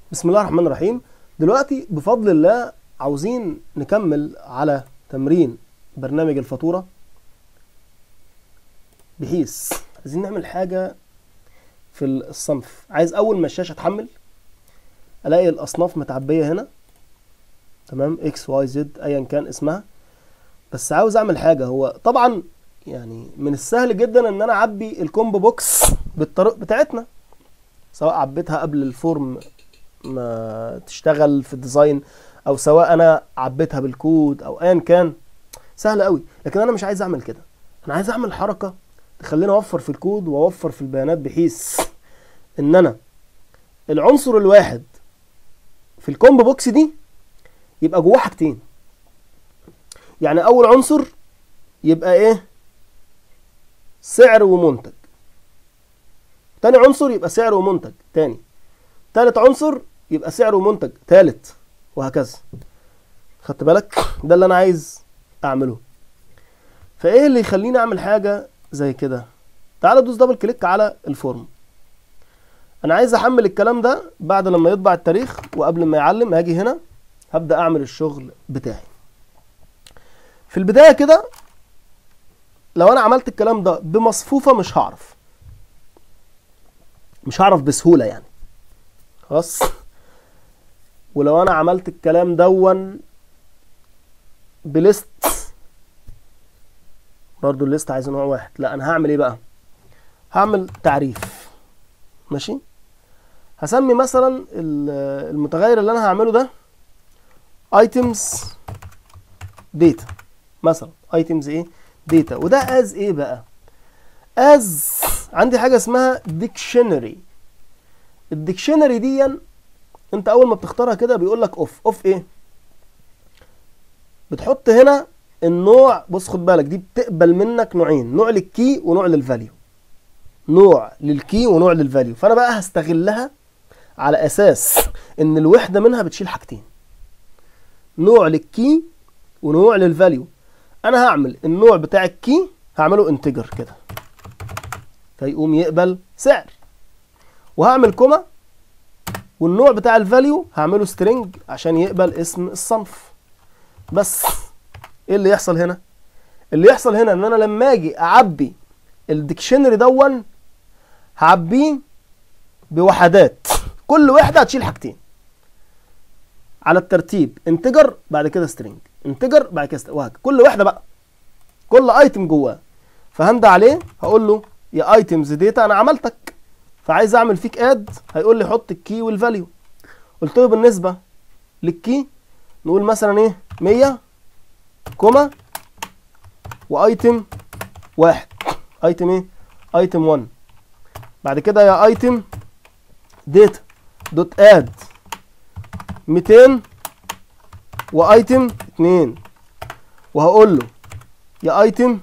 بسم الله الرحمن الرحيم دلوقتي بفضل الله عاوزين نكمل على تمرين برنامج الفاتورة بحيث عايزين نعمل حاجة في الصنف عايز أول ما الشاشة تحمل ألاقي الأصناف متعبية هنا تمام اكس واي زد أيا كان اسمها بس عاوز أعمل حاجة هو طبعا يعني من السهل جدا إن أنا أعبي الكومبو بوكس بالطريقة بتاعتنا سواء عبيتها قبل الفورم ما تشتغل في الديزاين او سواء انا عبيتها بالكود او ايا كان سهل قوي لكن انا مش عايز اعمل كده انا عايز اعمل حركه تخليني اوفر في الكود واوفر في البيانات بحيث ان انا العنصر الواحد في الكومبو بوكس دي يبقى جواه حاجتين يعني اول عنصر يبقى ايه سعر ومنتج تاني عنصر يبقى سعر ومنتج تاني تالت عنصر يبقى سعر ومنتج تالت وهكذا خدت بالك ده اللي انا عايز اعمله فايه اللي يخليني اعمل حاجه زي كده تعال دوس دبل كليك على الفورم انا عايز احمل الكلام ده بعد لما يطبع التاريخ وقبل ما يعلم هاجي هنا هبدا اعمل الشغل بتاعي في البدايه كده لو انا عملت الكلام ده بمصفوفه مش هعرف مش هعرف بسهوله يعني خلاص ولو انا عملت الكلام دون بليست برضو الليست عايز نوع واحد لا انا هعمل ايه بقى هعمل تعريف ماشي هسمي مثلا المتغير اللي انا هعمله ده items data مثلا items ايه data وده as ايه بقى as عندي حاجه اسمها dictionary الديكشنري دي انت اول ما بتختارها كده بيقول لك اوف اوف ايه بتحط هنا النوع بص خد بالك دي بتقبل منك نوعين نوع للكي ونوع للفاليو نوع للكي ونوع للفاليو فانا بقى هستغلها على اساس ان الوحده منها بتشيل حاجتين نوع للكي ونوع للفاليو انا هعمل النوع بتاع الكي هعمله انتجر كده فيقوم يقبل سعر وهعمل كوما والنوع بتاع الفاليو هعمله سترينج عشان يقبل اسم الصنف بس ايه اللي يحصل هنا اللي يحصل هنا ان انا لما اجي اعبي الديكشنري دون هعبيه بوحدات كل وحده هتشيل حاجتين على الترتيب انتجر بعد كده سترينج انتجر بعد كده وهكذا كل وحده بقى كل ايتم جواه فهندى عليه هقول له يا ايتمز داتا انا عملتك فعايز اعمل فيك اد هيقول لي حط الكي والفاليو قلت له بالنسبه للكي نقول مثلا ايه 100 كوما وايتم واحد ايتم ايه ايتم 1 بعد كده يا ايتم داتا دوت اد 200 وايتم 2 وهقول له يا ايتم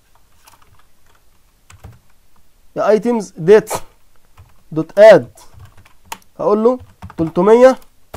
يا ايتمز داتا دوت اد هقول له 300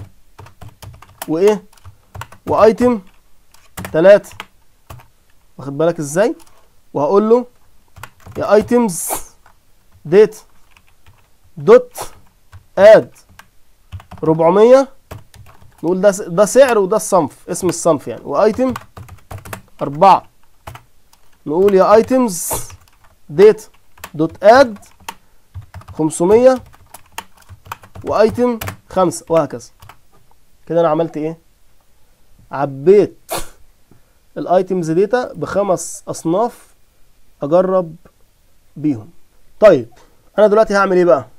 وايه وايتم 3 واخد بالك ازاي وهقول له يا ايتمز ديت دوت اد 400 نقول ده ده سعر وده الصنف اسم الصنف يعني وايتم 4 نقول يا ايتمز ديت دوت اد 500 وايتم 5 وهكذا كده انا عملت ايه عبيت الايتمز داتا بخمس اصناف اجرب بيهم طيب انا دلوقتي هعمل ايه بقى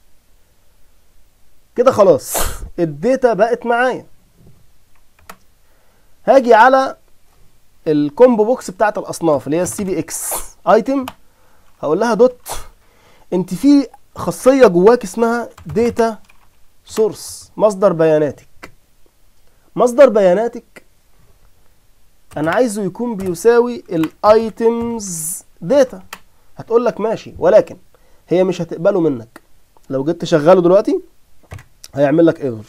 كده خلاص الداتا بقت معايا هاجي على الكومبو بوكس بتاعت الاصناف اللي هي السي بي اكس ايتم هقول لها دوت انت في خاصيه جواك اسمها داتا سورس مصدر بياناتك مصدر بياناتك انا عايزه يكون بيساوي الايتمز داتا هتقول لك ماشي ولكن هي مش هتقبله منك لو جيت تشغله دلوقتي هيعمل لك ايرور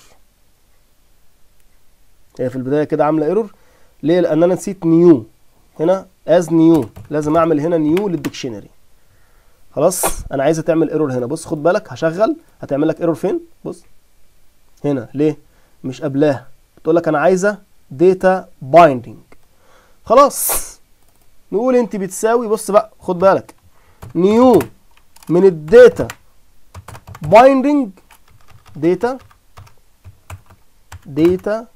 هي في البدايه كده عامله ايرور ليه لان انا نسيت نيو هنا از نيو لازم اعمل هنا نيو للديكشنري خلاص انا عايزه تعمل ايرور هنا بص خد بالك هشغل هتعمل لك ايرور فين بص هنا ليه مش قبلها بتقول لك انا عايزه داتا بايندينج خلاص نقول انت بتساوي بص بقى خد بالك نيو من الداتا بايندينج داتا داتا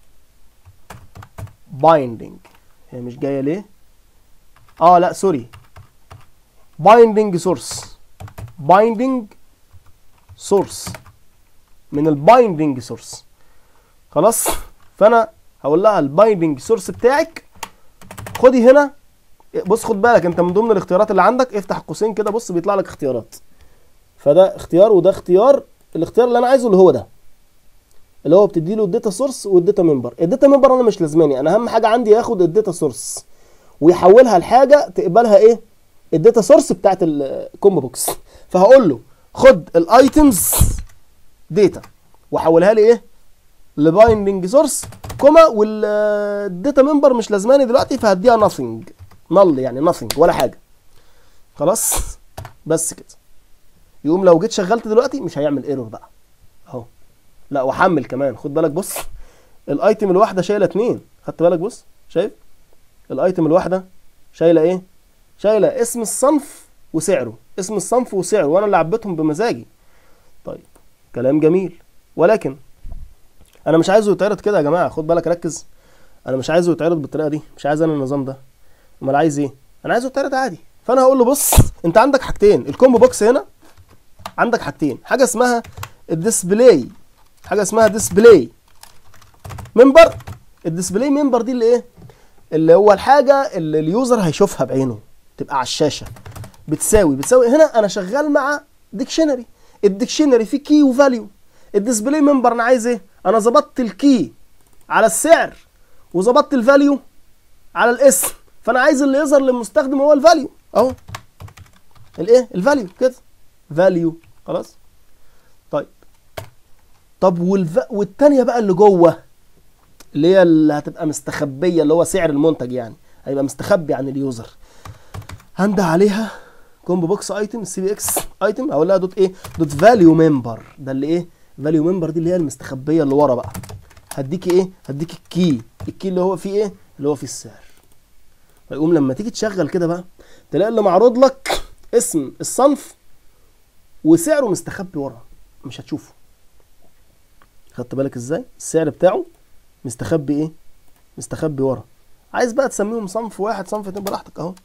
بايندينج هي مش جايه ليه اه لا سوري بايندينج سورس بايندينج سورس من البايندينج سورس خلاص فانا هقول لها البايندينج سورس بتاعك خدي هنا بص خد بالك انت من ضمن الاختيارات اللي عندك افتح القوسين كده بص بيطلع لك اختيارات فده اختيار وده اختيار الاختيار اللي انا عايزه اللي هو ده اللي هو بتدي له الداتا سورس والداتا ممبر الداتا ممبر انا مش لازماني انا اهم حاجه عندي ياخد الداتا سورس ويحولها لحاجه تقبلها ايه الداتا سورس بتاعت الكومبو بوكس فهقول له خد الايتمز داتا وحولها لي ايه لبايندنج سورس كوما والداتا ممبر مش لازماني دلوقتي فهديها nothing نل يعني nothing ولا حاجه خلاص بس كده يقوم لو جيت شغلت دلوقتي مش هيعمل ايرور بقى اهو لا وحمل كمان خد بالك بص الايتم الواحده شايله اتنين خدت بالك بص شايف الايتم الواحده شايله ايه شايله اسم الصنف وسعره اسم الصنف وسعره وانا اللي عبيتهم بمزاجي طيب كلام جميل ولكن انا مش عايزه يتعرض كده يا جماعه خد بالك ركز انا مش عايزه يتعرض بالطريقه دي مش عايز انا النظام ده امال عايز ايه انا عايزه يتعرض عادي فانا هقول له بص انت عندك حاجتين الكومبو بوكس هنا عندك حاجتين حاجه اسمها الديسبلاي حاجه اسمها ديسبلاي ممبر الديسبلاي ممبر دي اللي ايه اللي هو الحاجه اللي اليوزر هيشوفها بعينه تبقى على الشاشه بتساوي بتساوي هنا انا شغال مع ديكشنري الديكشنري فيه كي وفاليو الديسبلاي ممبر انا عايز ايه انا ظبطت الكي على السعر وظبطت الفاليو على الاسم فانا عايز اللي يظهر للمستخدم هو الفاليو اهو الايه الفاليو كده فاليو خلاص طيب طب والف... والتانية بقى اللي جوه اللي هي اللي هتبقى مستخبية اللي هو سعر المنتج يعني هيبقى مستخبي عن اليوزر هنده عليها كومبو بوكس ايتم سي بي اكس ايتم هقول لها دوت ايه دوت فاليو ممبر ده اللي ايه فاليو ممبر دي اللي هي المستخبيه اللي ورا بقى هديكي ايه هديكي الكي الكي اللي هو فيه ايه اللي هو فيه السعر فيقوم لما تيجي تشغل كده بقى تلاقي اللي معروض لك اسم الصنف وسعره مستخبي ورا مش هتشوفه خدت بالك ازاي السعر بتاعه مستخبي ايه مستخبي ورا عايز بقى تسميهم صنف واحد صنف اتنين براحتك اهو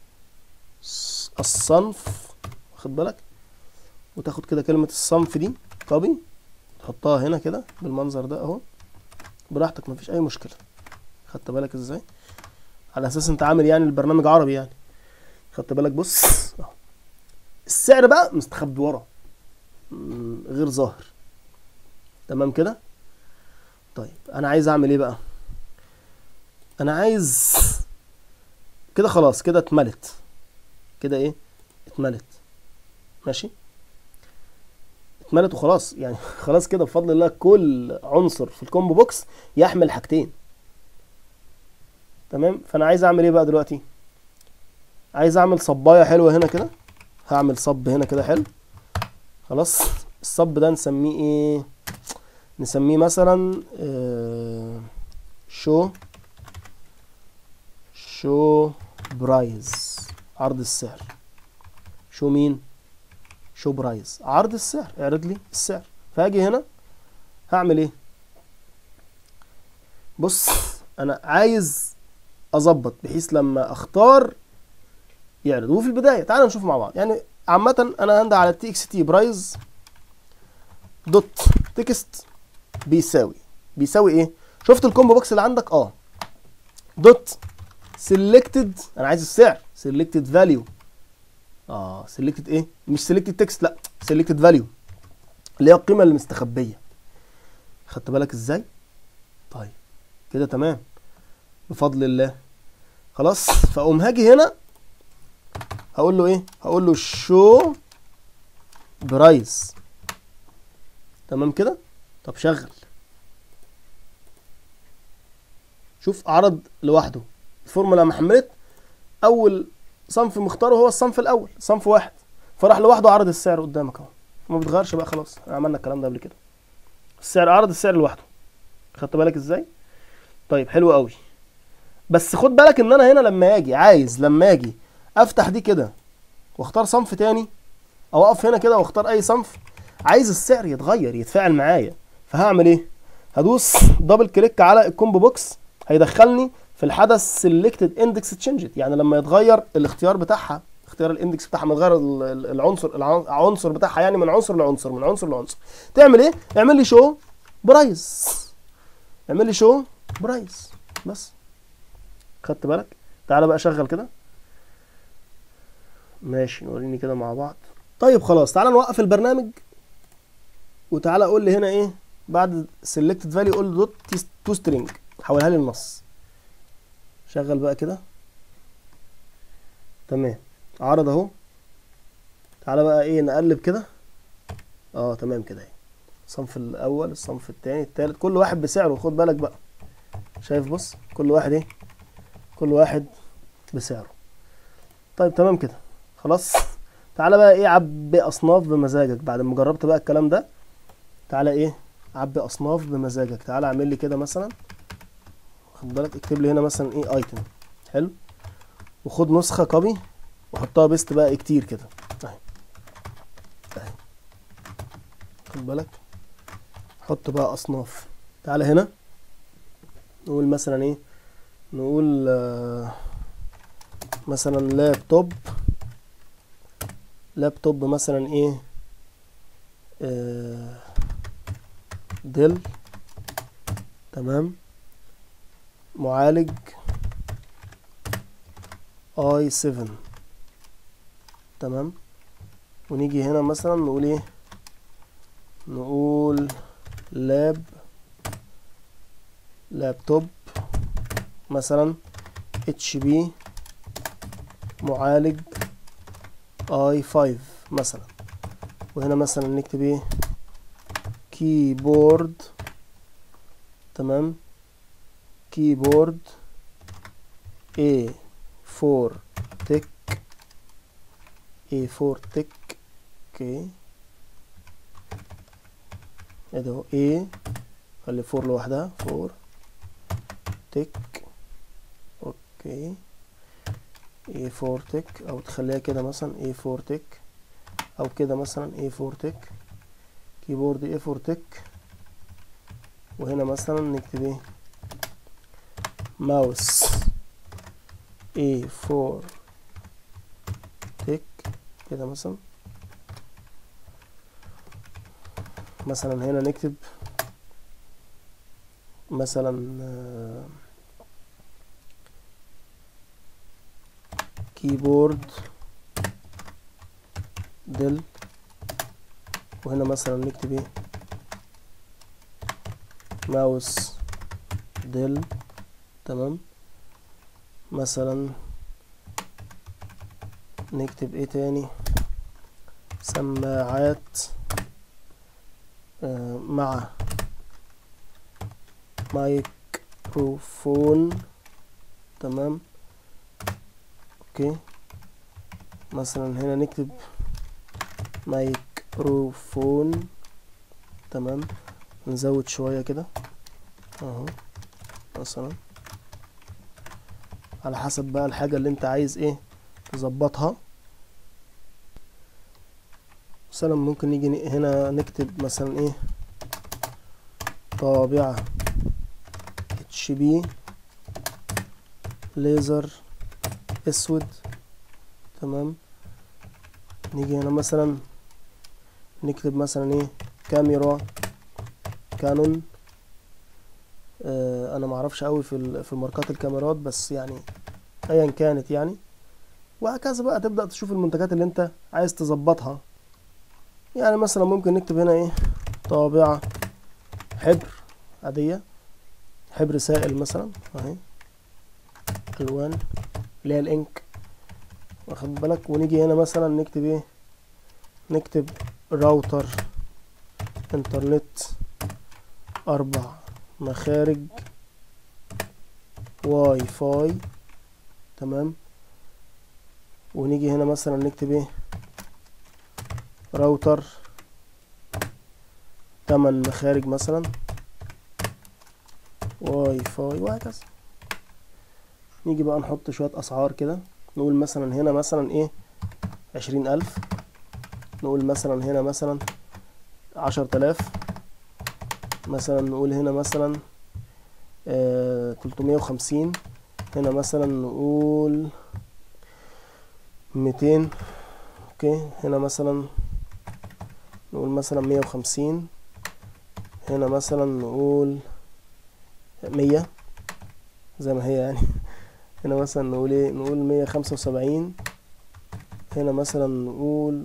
الصنف واخد بالك وتاخد كده كلمة الصنف دي كوبي تحطها هنا كده بالمنظر ده اهو براحتك مفيش اي مشكلة خدت بالك ازاي على اساس انت عامل يعني البرنامج عربي يعني خدت بالك بص اهو السعر بقى مستخبي ورا غير ظاهر تمام كده طيب انا عايز اعمل ايه بقى انا عايز كده خلاص كده اتملت كده ايه اتملت ماشي اتملت وخلاص يعني خلاص كده بفضل الله كل عنصر في الكومبو بوكس يحمل حاجتين تمام فانا عايز اعمل ايه بقى دلوقتي عايز اعمل صبايه حلوه هنا كده هعمل صب هنا كده حلو خلاص الصب ده نسميه ايه نسميه مثلا آه شو شو برايز عرض السعر شو مين شو برايز عرض السعر اعرض لي السعر فاجي هنا هعمل ايه بص انا عايز اظبط بحيث لما اختار يعرض وفي البدايه تعال نشوف مع بعض يعني عامه انا هندى على تي اكس تي برايز دوت تكست بيساوي بيساوي ايه شفت الكومبو بوكس اللي عندك اه دوت سيلكتد انا عايز السعر سيلكتد فاليو اه سيلكتد ايه مش سيلكتد تكست لا سيلكتد فاليو اللي هي القيمه المستخبيه خدت بالك ازاي طيب كده تمام بفضل الله خلاص فاقوم هاجي هنا هقول له ايه هقول له شو برايس تمام كده طب شغل شوف عرض لوحده الفورمولا ما حملت اول صنف مختاره هو الصنف الاول صنف واحد فراح لوحده عرض السعر قدامك اهو ما بتغيرش بقى خلاص عملنا الكلام ده قبل كده السعر عرض السعر لوحده خدت بالك ازاي طيب حلو قوي بس خد بالك ان انا هنا لما اجي عايز لما اجي افتح دي كده واختار صنف تاني او اقف هنا كده واختار اي صنف عايز السعر يتغير يتفاعل معايا فهعمل ايه هدوس دبل كليك على الكومبو بوكس هيدخلني في الحدث سيلكتد اندكس تشينجد يعني لما يتغير الاختيار بتاعها اختيار الاندكس بتاعها لما يتغير ال- ال- العنصر العنصر بتاعها يعني من عنصر لعنصر من عنصر لعنصر تعمل ايه اعمل لي شو برايس اعمل لي شو برايس بس خدت بالك تعالى بقى شغل كده ماشي وريني كده مع بعض طيب خلاص تعالى نوقف البرنامج وتعالى قول لي هنا ايه بعد selected value قول دوت تو string حولها لي النص شغل بقى كده تمام عرض اهو تعالى بقى ايه نقلب كده اه تمام كده اهي الصنف الاول الصنف التاني التالت كل واحد بسعره خد بالك بقى شايف بص كل واحد ايه كل واحد بسعره طيب تمام كده خلاص تعالى بقى ايه عبي اصناف بمزاجك بعد ما جربت بقى الكلام ده تعالى ايه عبي اصناف بمزاجك تعالى اعمل لي كده مثلا خد بالك اكتب لي هنا مثلا ايه ايتم حلو وخد نسخه كوبي وحطها بيست بقى إيه كتير كده اهي اهي خد بالك حط بقى اصناف تعالى هنا نقول مثلا ايه نقول آه مثلا لابتوب لابتوب مثلا ايه آه ديل تمام معالج اي 7 تمام ونيجي هنا مثلا نقول ايه نقول لاب لابتوب مثلا اتش بي معالج اي 5 مثلا وهنا مثلا نكتب ايه كيبورد تمام كيبورد A 4 تك A 4 تك اوكي ايه ده A خلي 4 لوحدها 4 تك اوكي A4 تك او تخليها كده مثلا A4 تك او كده مثلا A4 تك كيبورد A4 تك وهنا مثلا نكتب ايه ماوس A4 تك كده مثلا مثلا هنا نكتب مثلا آه، كيبورد دل وهنا مثلا نكتب ايه ماوس دل تمام مثلا نكتب ايه تاني سماعات آه مع مايكروفون تمام اوكي مثلا هنا نكتب مايكروفون تمام نزود شوية كده اهو مثلا على حسب بقى الحاجة اللي انت عايز ايه تظبطها مثلا ممكن نيجي ن- هنا نكتب مثلا ايه طابعة اتش بي ليزر اسود تمام نيجي هنا مثلا نكتب مثلا ايه كاميرا كانون آه انا معرفش قوي في ال- في ماركات الكاميرات بس يعني ايا كانت يعني وهكذا بقى تبدأ تشوف المنتجات اللي انت عايز تظبطها يعني مثلا ممكن نكتب هنا ايه طابعة حبر عادية حبر سائل مثلا اهي الوان اللي هي الانك واخد بالك ونيجي هنا مثلا نكتب ايه نكتب راوتر انترنت اربع مخارج واي فاي تمام ونيجي هنا مثلا نكتب ايه راوتر تمن مخارج مثلا واي فاي وهكذا نيجي بقى نحط شوية أسعار كده نقول مثلا هنا مثلا إيه عشرين ألف نقول مثلا هنا مثلا عشر تلاف مثلا نقول هنا مثلا تلتمية وخمسين هنا مثلا نقول ميتين اوكي هنا مثلا نقول مثلا مية وخمسين هنا مثلا نقول مية زي ما هي يعني هنا مثلا نقول ايه نقول مية خمسة وسبعين هنا مثلا نقول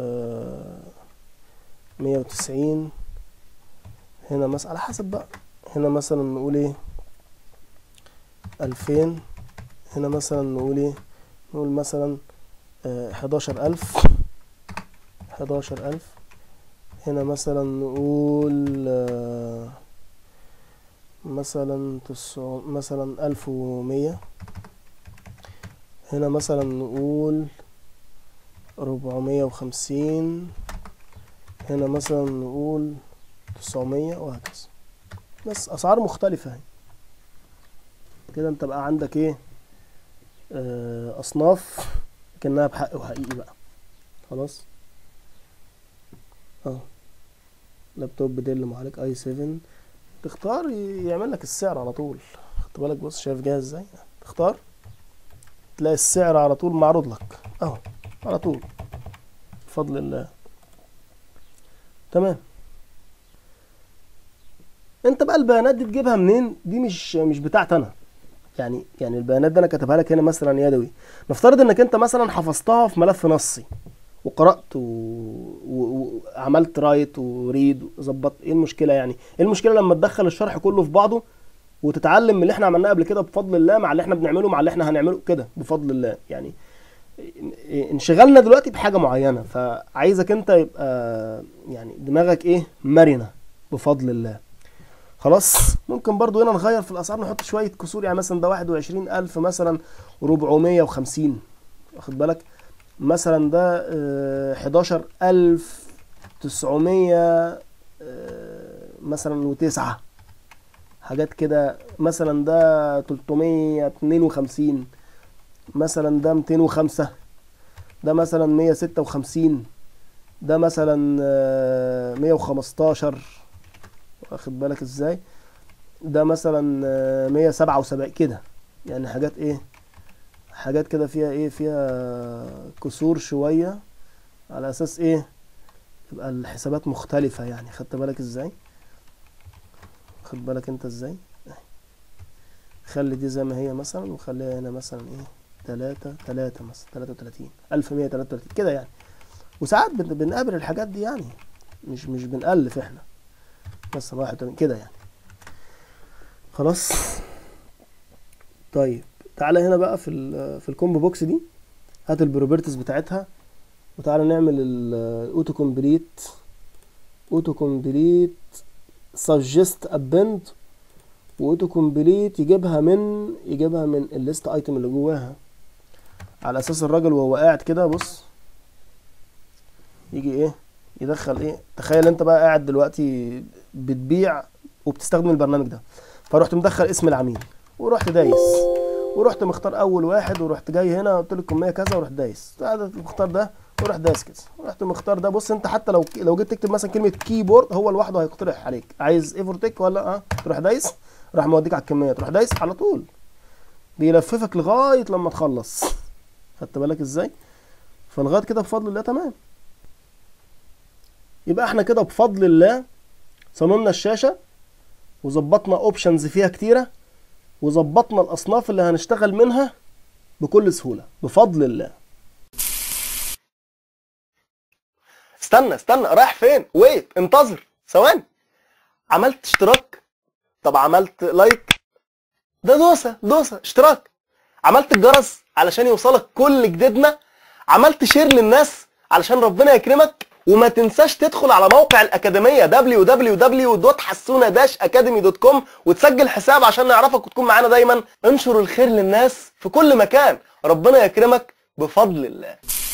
مية وتسعين هنا مثلا على حسب بقى هنا مثلا نقول ايه ألفين هنا مثلا نقول ايه نقول مثلا حداشر ألف حداشر ألف هنا مثلا نقول آه مثلا تسع مثلا ألف ومية هنا مثلا نقول ربعمية وخمسين هنا مثلا نقول تسعمية وهكذا بس أسعار مختلفة اهي كده انت بقى عندك ايه آه أصناف كأنها بحق وحقيقي بقى خلاص اه لابتوب ديل معالج اي 7 تختار يعمل لك السعر على طول خدت بالك بص شايف جاهز ازاي تختار تلاقي السعر على طول معروض لك اهو على طول بفضل الله تمام انت بقى البيانات دي تجيبها منين دي مش مش بتاعت انا يعني يعني البيانات دي انا كاتبها لك هنا مثلا يدوي نفترض انك انت مثلا حفظتها في ملف نصي وقرات وعملت و... و... رايت وريد وظبطت ايه المشكله يعني ايه المشكله لما تدخل الشرح كله في بعضه وتتعلم من اللي احنا عملناه قبل كده بفضل الله مع اللي احنا بنعمله مع اللي احنا هنعمله كده بفضل الله يعني انشغلنا دلوقتي بحاجه معينه فعايزك انت يبقى يعني دماغك ايه مرنه بفضل الله خلاص ممكن برضو هنا نغير في الاسعار نحط شويه كسور يعني مثلا ده واحد وعشرين الف مثلا وربعمية وخمسين واخد بالك مثلا ده حداشر ألف تسعمية مثلا وتسعة حاجات كده مثلا ده تلتمية اتنين وخمسين مثلا ده ميتين وخمسة ده مثلا مية ستة وخمسين ده مثلا مية وخمستاشر واخد بالك ازاي ده مثلا مية سبعة وسبعين كده يعني حاجات ايه حاجات كده فيها ايه فيها كسور شوية على اساس ايه تبقى الحسابات مختلفة يعني خدت بالك ازاي خد بالك انت ازاي خلي دي زي ما هي مثلا وخليها هنا مثلا ايه تلاتة تلاتة مثلا تلاتة وتلاتين ألف مية تلاتة وتلاتين كده يعني وساعات بنقابل الحاجات دي يعني مش مش بنألف احنا مثلا واحد وتمانين كده يعني خلاص طيب تعالى هنا بقى في ال في الكومبو بوكس دي هات البروبرتيز بتاعتها وتعالى نعمل الاوتو كومبليت اوتو كومبليت سجست ابند واوتو كومبليت يجيبها من يجيبها من الليست ايتم اللي جواها على اساس الراجل وهو قاعد كده بص يجي ايه يدخل ايه تخيل انت بقى قاعد دلوقتي بتبيع وبتستخدم البرنامج ده فرحت مدخل اسم العميل ورحت دايس ورحت مختار اول واحد ورحت جاي هنا قلت له الكميه كذا ورحت دايس مختار ده ورحت دايس كده ورحت مختار ده بص انت حتى لو لو جيت تكتب مثلا كلمه كيبورد هو لوحده هيقترح عليك عايز ايفورتك ولا اه تروح دايس راح موديك على الكميه تروح دايس على طول بيلففك لغايه لما تخلص خدت بالك ازاي فلغايه كده بفضل الله تمام يبقى احنا كده بفضل الله صممنا الشاشه وظبطنا اوبشنز فيها كتيره وظبطنا الاصناف اللي هنشتغل منها بكل سهوله بفضل الله استنى استنى رايح فين ويت انتظر ثواني عملت اشتراك طب عملت لايك ده دوسه دوسه اشتراك عملت الجرس علشان يوصلك كل جديدنا عملت شير للناس علشان ربنا يكرمك وما تنساش تدخل على موقع الأكاديمية www.حسونة-academy.com وتسجل حساب عشان نعرفك وتكون معانا دايما انشر الخير للناس في كل مكان ربنا يكرمك بفضل الله